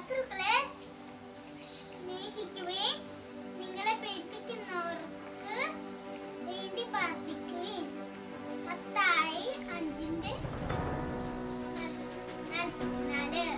ശത്രുക്കളെ സ്നേഹിക്കുവേൻ നിങ്ങളെ പേടിപ്പിക്കുന്നവർക്ക് വേണ്ടി പ്രാർത്ഥിക്കുവേൻ മത്തായി അഞ്ചിന്റെ നാല്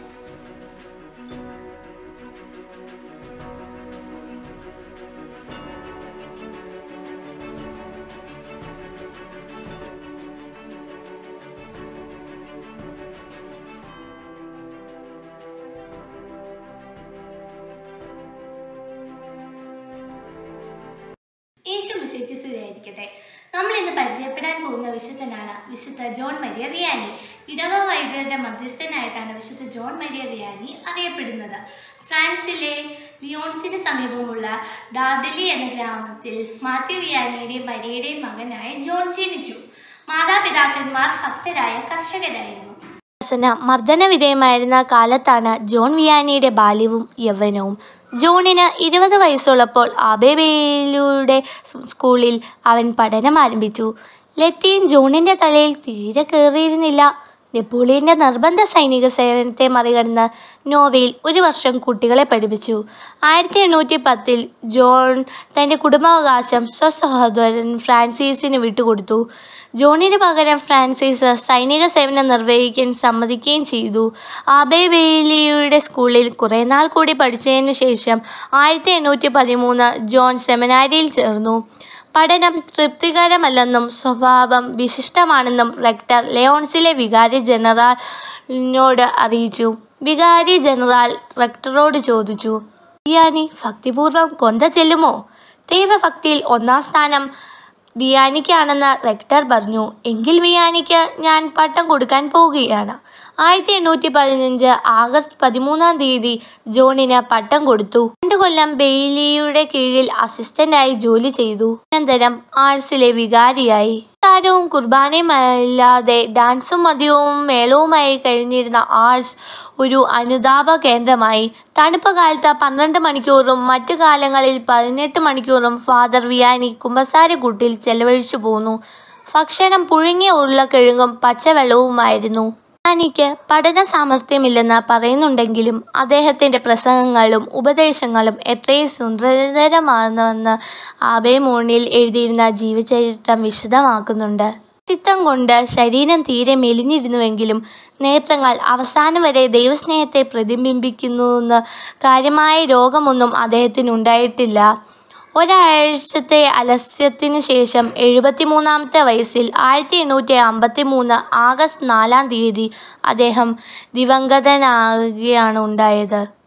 യേശു മിശയ്ക്ക് സ്തുതിയായിരിക്കട്ടെ നമ്മൾ ഇന്ന് പരിചയപ്പെടാൻ പോകുന്ന വിശുദ്ധനാണ് വിശുദ്ധ ജോൺ മരിയ വിയാനി ഇടവ വൈദ്യരുടെ മധ്യസ്ഥനായിട്ടാണ് വിശുദ്ധ ജോൺ മരിയ വിയാനി അറിയപ്പെടുന്നത് ഫ്രാൻസിലെ ലിയോൺസിന് സമീപമുള്ള ഡാർഡലി എന്ന ഗ്രാമത്തിൽ മാത്യു വിയാനിയുടെയും മരിയയുടെയും മകനായി ജോൺ ജനിച്ചു മാതാപിതാക്കന്മാർ ഭക്തരായ കർഷകരായിരുന്നു ശാസന മർദ്ദന വിധേയമായിരുന്ന കാലത്താണ് ജോൺ വിയാനിയുടെ ബാല്യവും യൗവനവും ജോണിന് ഇരുപത് വയസ്സുള്ളപ്പോൾ ആബേബേലുടെ സ്കൂളിൽ അവൻ പഠനം ആരംഭിച്ചു ലത്തീൻ ജോണിൻ്റെ തലയിൽ തീരെ കയറിയിരുന്നില്ല നെപ്പോളിയന്റെ നിർബന്ധ സൈനിക സേവനത്തെ മറികടന്ന് നോവയിൽ ഒരു വർഷം കുട്ടികളെ പഠിപ്പിച്ചു ആയിരത്തി എണ്ണൂറ്റി പത്തിൽ ജോൺ തൻ്റെ കുടുംബാവകാശം സ്വസഹോദരൻ ഫ്രാൻസിസിന് വിട്ടുകൊടുത്തു ജോണിന് പകരം ഫ്രാൻസിസ് സൈനിക സേവനം നിർവഹിക്കാൻ സമ്മതിക്കുകയും ചെയ്തു ആബേ ബെയിലിയുടെ സ്കൂളിൽ കുറേ നാൾ കൂടി പഠിച്ചതിനു ശേഷം ആയിരത്തി എണ്ണൂറ്റി പതിമൂന്ന് ജോൺ സെമിനാരിയിൽ ചേർന്നു പഠനം തൃപ്തികരമല്ലെന്നും സ്വഭാവം വിശിഷ്ടമാണെന്നും റെക്ടർ ലെയോൺസിലെ വികാരി ജനറലിനോട് അറിയിച്ചു വികാരി ജനറൽ റെക്ടറോട് ചോദിച്ചു ബിയാനി ഭക്തിപൂർവ്വം കൊന്ത ചെല്ലുമോ ദൈവഭക്തിയിൽ ഒന്നാം സ്ഥാനം വിയാനിക്കാണെന്ന് റെക്ടർ പറഞ്ഞു എങ്കിൽ വിയാനിക്ക് ഞാൻ പട്ടം കൊടുക്കാൻ പോവുകയാണ് ആയിരത്തി എണ്ണൂറ്റി പതിനഞ്ച് ആഗസ്റ്റ് പതിമൂന്നാം തീയതി ജോണിന് പട്ടം കൊടുത്തു രണ്ടു കൊല്ലം ബെയിലിയുടെ കീഴിൽ അസിസ്റ്റന്റായി ജോലി ചെയ്തു അനന്തരം ആർട്സിലെ വികാരിയായി താരവും കുർബാനയുമല്ലാതെ ഡാൻസും മദ്യവും മേളവുമായി കഴിഞ്ഞിരുന്ന ആർട്സ് ഒരു അനുതാപ കേന്ദ്രമായി തണുപ്പ് കാലത്ത് പന്ത്രണ്ട് മണിക്കൂറും മറ്റു കാലങ്ങളിൽ പതിനെട്ട് മണിക്കൂറും ഫാദർ വിയാനി കുമ്പസാരക്കൂട്ടിൽ ചെലവഴിച്ചു പോന്നു ഭക്ഷണം പുഴുങ്ങിയ ഉരുളക്കിഴങ്ങും പച്ചവെള്ളവുമായിരുന്നു വിയാനിക്ക് പഠന സാമർഥ്യമില്ലെന്ന് പറയുന്നുണ്ടെങ്കിലും അദ്ദേഹത്തിൻ്റെ പ്രസംഗങ്ങളും ഉപദേശങ്ങളും എത്രയും സുന്ദരമാണെന്ന് ആബേ മൂണിൽ എഴുതിയിരുന്ന ജീവചരിത്രം വിശദമാക്കുന്നുണ്ട് ചിത്തം കൊണ്ട് ശരീരം തീരെ മെലിഞ്ഞിരുന്നുവെങ്കിലും നേത്രങ്ങൾ അവസാനം വരെ ദൈവസ്നേഹത്തെ പ്രതിബിംബിക്കുന്നുവെന്ന് കാര്യമായ രോഗമൊന്നും അദ്ദേഹത്തിനുണ്ടായിട്ടില്ല ഒരാഴ്ചത്തെ അലസ്യത്തിനു ശേഷം എഴുപത്തിമൂന്നാമത്തെ വയസ്സിൽ ആയിരത്തി എണ്ണൂറ്റി അമ്പത്തി മൂന്ന് ആഗസ്റ്റ് നാലാം തീയതി അദ്ദേഹം ദിവംഗതനാകുകയാണ് ഉണ്ടായത്